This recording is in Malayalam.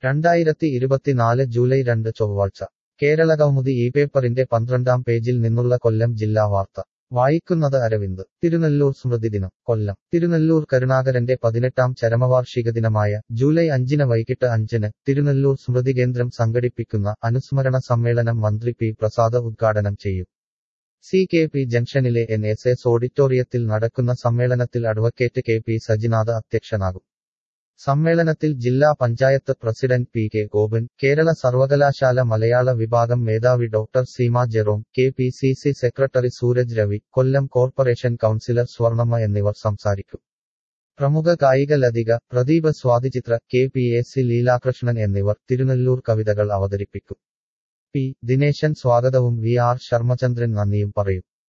രണ്ടായിരത്തി ഇരുപത്തിനാല് ജൂലൈ രണ്ട് ചൊവ്വാഴ്ച കേരളകൗമുദി ഈ പേപ്പറിന്റെ പന്ത്രണ്ടാം പേജിൽ നിന്നുള്ള കൊല്ലം ജില്ലാ വാർത്ത വായിക്കുന്നത് അരവിന്ദ് തിരുനെല്ലൂർ സ്മൃതിദിനം കൊല്ലം തിരുനെല്ലൂർ കരുണാകരന്റെ പതിനെട്ടാം ചരമവാർഷിക ദിനമായ ജൂലൈ അഞ്ചിന് വൈകിട്ട് അഞ്ചിന് തിരുനെല്ലൂർ സ്മൃതികേന്ദ്രം സംഘടിപ്പിക്കുന്ന അനുസ്മരണ സമ്മേളനം മന്ത്രി പി പ്രസാദ് ഉദ്ഘാടനം ചെയ്യും സി കെ പി ജംഗ്ഷനിലെ എൻ എസ് എസ് ഓഡിറ്റോറിയത്തിൽ നടക്കുന്ന സമ്മേളനത്തിൽ അഡ്വക്കേറ്റ് കെ പി സജിനാഥ് അധ്യക്ഷനാകും സമ്മേളനത്തിൽ ജില്ലാ panchayat president P K Gopan Kerala സർവകലാശാല മലയാള വിഭാഗം മേധാവി doctor Seema Jerome K P C C secretary Sooraj Ravi Kollam corporation councillor Swarnamma എന്നിവർ സംസാരിക്കും പ്രമുഖ കായിക Lathika Pradeep Swathichithra K P A C Leelakrishnan എന്നിവർ തിരുനെല്ലൂർ കവിതകൾ അവതരിപ്പിക്കും പി ദിനേശൻ സ്വാഗതവും വി ആർ ശർമ്മചന്ദ്രൻ നന്ദിയും പറയും